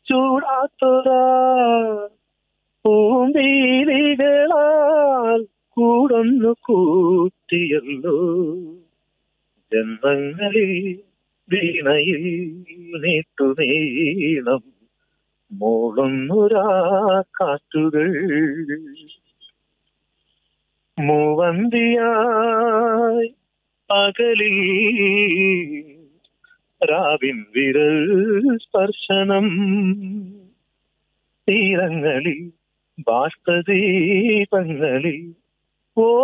ചൂടാത്തൊരാ പൂമ്പീലികളാൽ കൂടൊന്നു കൂട്ടിയല്ലോ ജന്മങ്ങളിൽ വീണയിൽ നീട്ടുനീളം മൂളുന്നൊരാ കാറ്റുകൾ മൂവന്തിയായി പകലിൽ രാവിൻ വിരൽ സ്പർശനം തീരങ്ങളിൽ ബാഷ്പദീപങ്ങളിൽ ഓ